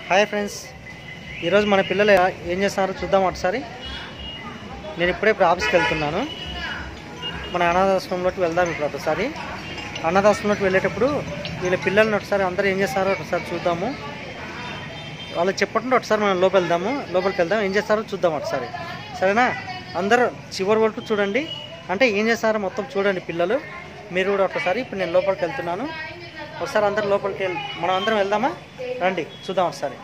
Hi friends ఈరోజు మన పిల్లలు ఏం చేస్తున్నారో చూద్దాం ఒకసారి నేను ఇప్పుడే ఇప్పుడు ఆఫీస్కి వెళ్తున్నాను మన అనాథాశ్రమంలోకి వెళ్దాం ఇప్పుడు ఒకసారి అనాథాశ్రమంలోకి వెళ్ళేటప్పుడు వీళ్ళ పిల్లల్ని ఒకసారి అందరూ ఏం చేస్తారో ఒకసారి చూద్దాము వాళ్ళు చెప్పకుండా ఒకసారి మనం లోపల వెళ్దాము లోపలికి వెళ్దాం ఏం చేస్తారో చూద్దాం ఒకసారి సరేనా అందరూ చివరి వరకు చూడండి అంటే ఏం చేస్తారో మొత్తం చూడండి పిల్లలు మీరు కూడా ఒకసారి ఇప్పుడు నేను లోపలికి వెళ్తున్నాను ఒకసారి అందరు లోపలికి వెళ్ళి మనం అందరం వెళ్దామా రండి చూద్దాం ఒకసారి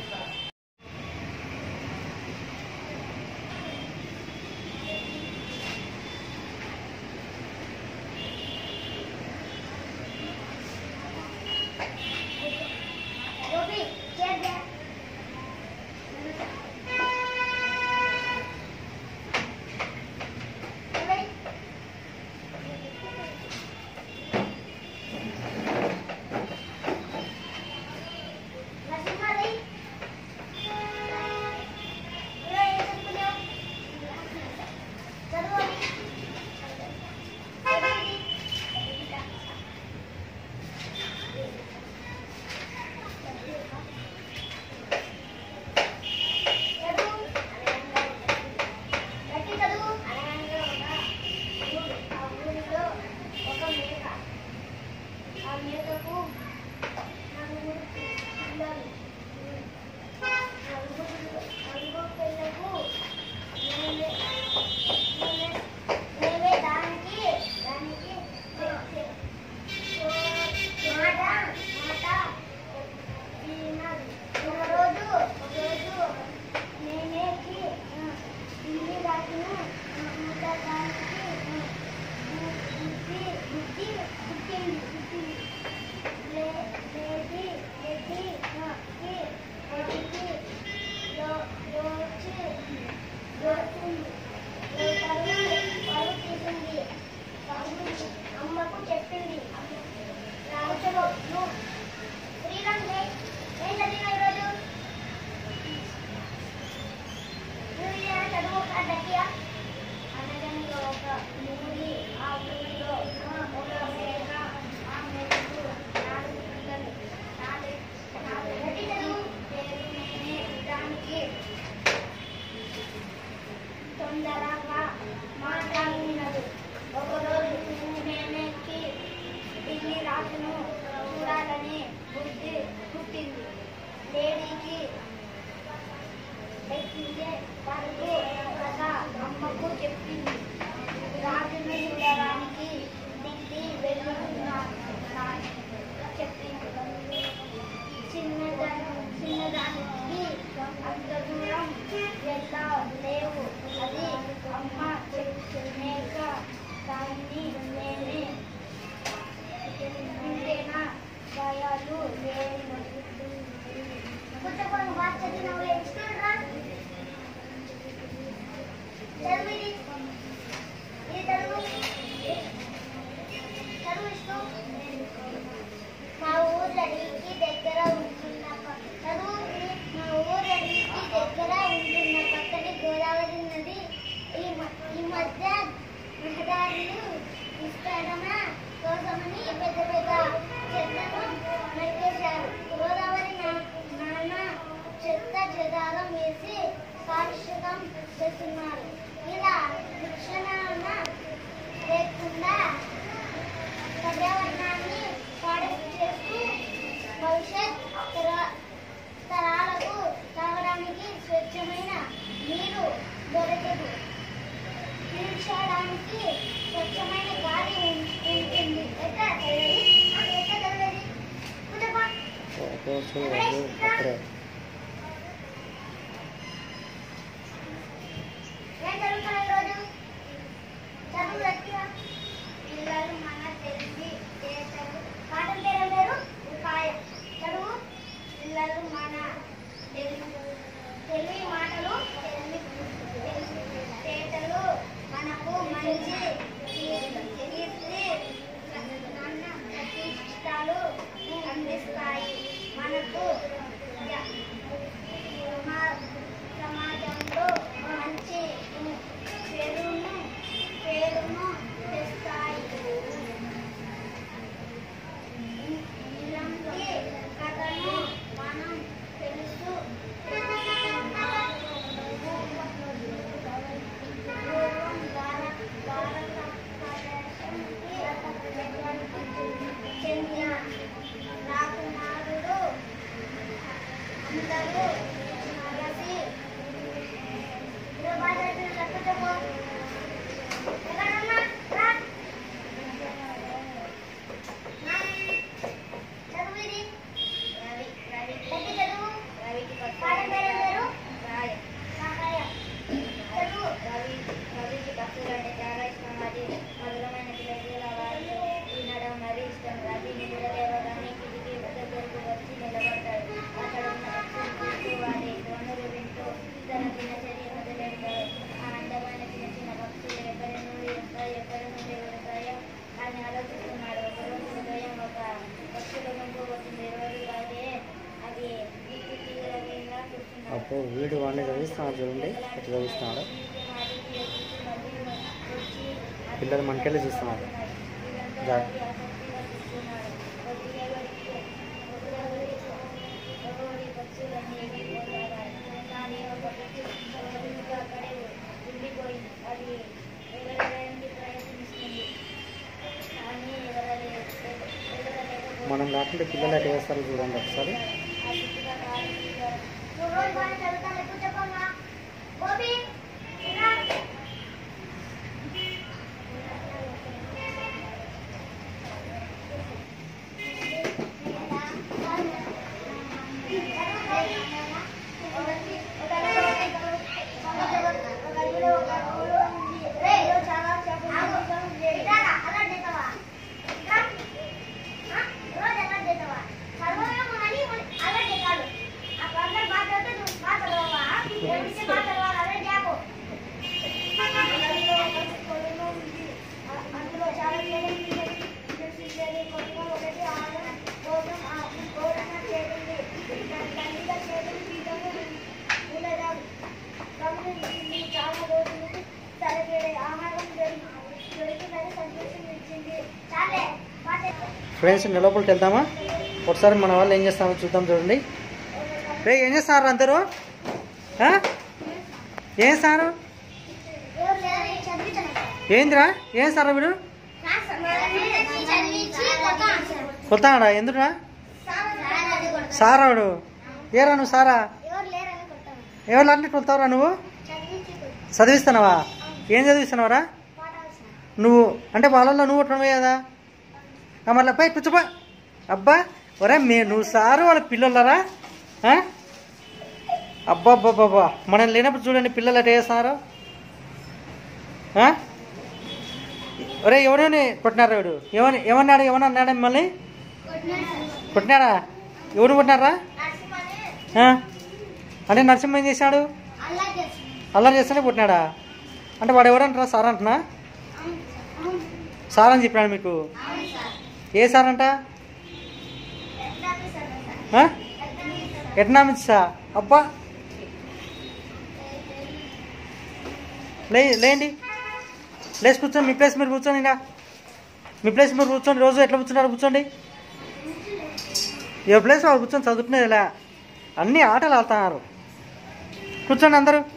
అమ్మకు చెప్పింది రావచ్చలో నువ్వు శ్రీరామ్ జై ఏం చదివినా ఈరోజు నువ్వు చదువు ఒక గట్టిగా అనగనగా ఒక ఊరి ఆ ఊరిలో ఒక మేక ఆ మేకకు నాలుగు పిల్లలు నాలుగు నాలుగు గట్టి చదువు పేరు నేనే దానికి తొందరగా మాట్లాడినది ఒకరోజు నేనేకి ఢిల్లీ రాజును చూడాలని బుద్ధి పుట్టింది లేడీకి ఎక్కించే వరకు కథ అమ్మకు చెప్పింది రాజును చూడడానికి ఢిల్లీ వెళ్తున్నాను చెప్పింది చిన్నదాని చిన్నదానికి అంత దూరం వెళ్ళలేవు అది అమ్మ చెప్పినాక దాన్ని నేనే ఇంతేనా భయాలు లేవు కూర్చోకొని బాగా చదివినావు ఎక్స్ట్రా చదివి ఇది చదువు చదువు ఇష్టం మా ఊరడికి దగ్గర ఉంటున్న ప- చదువు మా ఊరడికి దగ్గర ఉంటున్న పక్కనే గోదావరి నది ఈ మ- ఈ మధ్య రహదారులు విస్తరణ కోసమని పెద్ద పెద్ద చెట్లను నరికేశారు గోదావరి నా- నాన్న చెత్త చెదారం వేసి కాలుష్యం చేస్తున్నారు ఇలా శిక్షణ లేకుండా పర్యావరణాన్ని పాడు చేస్తూ భవిష్యత్ తర- తరాలకు తాగడానికి స్వచ్ఛమైన నీరు దొరకదు పీల్చడానికి స్వచ్ఛమైన గాలి ఉం- ఉంటుంది ఎట్లా చదివేది ఆ, ఎట్లా చదివేది కూర్చోపా. ఏం చదువుతున్నావు ఈరోజు చదువు గట్టిగా పిల్లలు మన తెలివి చేతలు పాఠం పేరు పేరు ఉపాయం చదువు పిల్లలు మన తెలివి తెలివి మాటలు తెలివి చేతలు మనకు మంచి కీర్తి నాన్న ప్రతిష్టాలు అందిస్తాయి మనకు య- సమా- సమాజంలో మంచి పేరును పేరును తెస్తాయి ఇలాంటి కథను మనం తెలుసు అందరూ కలిసి బాధ్యతలు తప్పుతాము ఎక్కడన్నా రా చదువు ఇది రవి రవి గట్టి చదువు రవికి పాఠం పేరు ఏం పేరు రాయ రాయ చదువు రవి రవికి పక్షులు అంటే చాలా ఇష్టం అది మధురమైన పిల్లల వాళ్ళు వినడం మరీ ఇష్టం రవి నిద్ర లేవగానే కిటికీ దగ్గరకు వచ్చి నిలబడతాడు అక్కడ ఉన్న పక్షులు చూస్తూ వారి ధ్వనులు వింటూ తన దినచర్య మొదలెడతాడు ఆ అందమైన చిన్న చిన్న పక్షులు ఎక్కడి నుండి వస్తాయి ఎక్కడి నుండి వెళతాయో అని ఆలోచిస్తున్నాడు ఒకరోజు ఉదయం ఒక పక్షుల గుంపు వచ్చింది రోజు అదే అది నీటి తీగల మీద కూర్చున్నాడు అప్పుడు వీడు వాడిని చదివిస్తున్నాడు చూడండి ఎట్లా చదివిస్తున్నాడు పిల్లలు మనకెళ్ళి చూస్తున్నారు జాగ్రత్త. మనం కాకుండా పిల్లలు ఎట్లా చేస్తారో చూడండి ఒకసారి గోపి అందులో చాలా ఒకటి ఆహారం కోసం గౌరవం చేయండి దాని చేతులు పీఠము ఉండడం గమనించింది చాలా రోజులు సరిపడే ఆహారం దొరికి దొరికిందని సంతోషం ఇచ్చింది చాలే మాట ఫ్రెండ్స్ లోపలికి వెళ్దామా ఒకసారి మన వాళ్ళు ఏం చేస్తామో చూద్దాం చూడండి రే ఏం చేస్తున్నారు అందరూ ఆ? ఏం సారు ఎవరు లేరు చదివించండి ఏందిరా ఏం సారా వీడు చదివించి కొత్త కొత్త ఆడా ఎందుకురా సారాడు ఏరా నువ్వు సారా ఎవరు లేరని కొట్టాను ఎవరు అన్నీ కొడతావురా నువ్వు చదివించి చదివిస్తున్నావా ఏం చదివిస్తున్నావురా పాఠాలు సార్ నువ్వు అంటే వాళ్ళల్లో నువ్వు ఉండటమే కదా ఆ, మళ్ళీ పై కూర్చోపా అబ్బా ఒరే మే నువ్వు సారు వాళ్ళ పిల్లలరా ఆ? అబ్బా అబ్బా అబ్బా మనం లేనప్పుడు చూడండి పిల్లలు ఎట్లా చేస్తున్నారు ఆ? ఒరే ఎవడని కొట్టినారా ఎవడు ఏమని ఏమన్నాడు ఏమన్నా అన్నాడా మిమ్మల్ని కొట్టినాడా ఎవరు కొట్టినారా నరసింహని ఆ? అంటే నరసింహ ఏం చేశాడు అల్లా చేస్తుంది అల్లరి చేస్తేనే కొట్టినాడా అంటే వాడు ఎవరంటారా సార్ అంటున్నా అవును అవును సార్ అని చెప్పినాడు మీకు అవును సార్ ఏ సార్ అంట ఎగ్జామ్ సార్ ఆ? ఎగ్జామ్ ఎకనామిక్సా అబ్బా లే లేండి లేచి కూర్చోండి మీ ప్లేస్ మీరు కూర్చోండి ఇంకా మీ ప్లేస్ మీరు కూర్చోండి రోజు ఎట్లా కూర్చున్నారు కూర్చోండి ఎవరి ప్లేస్ వాళ్ళు కూర్చొని చదువుకునేది ఇలా అన్ని ఆటలు ఆడుతున్నారు కూర్చోండి అందరూ